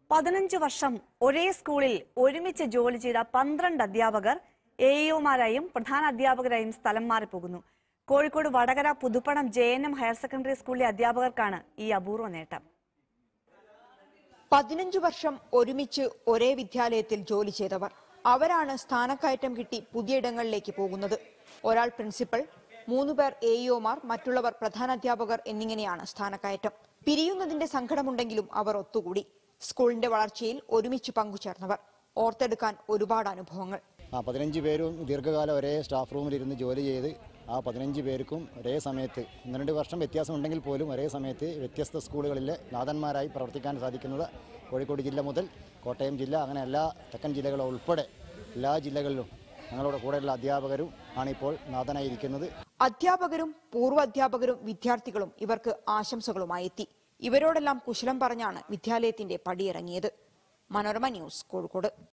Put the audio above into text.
പതിനഞ്ച് വർഷം ഒരേ സ്കൂളിൽ ഒരുമിച്ച് ജോലി ചെയ്ത പന്ത്രണ്ട് അധ്യാപകർ എ ഇഒമാരായും പ്രധാന അധ്യാപകരായും സ്ഥലം മാറിപ്പോകുന്നു Kozhikode Vadakara Puthuppanam J N M higher secondary സ്കൂളിലെ അധ്യാപകർക്കാണ് ഈ അപൂർവ നേട്ടം പതിനഞ്ചു വർഷം ഒരുമിച്ച് ഒരേ വിദ്യാലയത്തിൽ ജോലി ചെയ്തവർ അവരാണ് സ്ഥാനക്കയറ്റം കിട്ടി പുതിയിടങ്ങളിലേക്ക് പോകുന്നത് ഒരാൾ പ്രിൻസിപ്പൽ മൂന്നുപേർ എ ഇഒമാർ മറ്റുള്ളവർ പ്രധാനാധ്യാപകർ എന്നിങ്ങനെയാണ് സ്ഥാനക്കയറ്റം പിരിയുന്നതിന്റെ സങ്കടമുണ്ടെങ്കിലും അവർ ഒത്തുകൂടി സ്കൂളിന്റെ വളർച്ചയിൽ ഒരുമിച്ച് പങ്കുചേർന്നവർ ഓർത്തെടുക്കാൻ ഒരുപാട് അനുഭവങ്ങൾ ആ പതിനഞ്ച് പേരും ദീർഘകാലം ഒരേ സ്റ്റാഫ് റൂമിലിരുന്ന് ജോലി ചെയ്ത് ആ പതിനഞ്ച് പേർക്കും ഒരേ സമയത്ത് ഒന്ന് രണ്ട് വർഷം വ്യത്യാസം ഉണ്ടെങ്കിൽ പോലും ഒരേ സമയത്ത് വ്യത്യസ്ത സ്കൂളുകളിലെ നാഥന്മാരായി പ്രവർത്തിക്കാൻ സാധിക്കുന്നത് കോഴിക്കോട് ജില്ല മുതൽ കോട്ടയം ജില്ല അങ്ങനെ എല്ലാ തെക്കൻ ജില്ലകളും ഉൾപ്പെടെ എല്ലാ ജില്ലകളിലും ഞങ്ങളുടെ കൂടെയുള്ള അധ്യാപകരും ആണിപ്പോൾ നാഥനായിരിക്കുന്നത് അധ്യാപകരും പൂർവ്വ അധ്യാപകരും വിദ്യാർത്ഥികളും ഇവർക്ക് ആശംസകളുമായി എത്തി ഇവരോടെല്ലാം കുശലം പറഞ്ഞാണ് വിദ്യാലയത്തിന്റെ പടിയിറങ്ങിയത് മനോരമ ന്യൂസ് കോഴിക്കോട്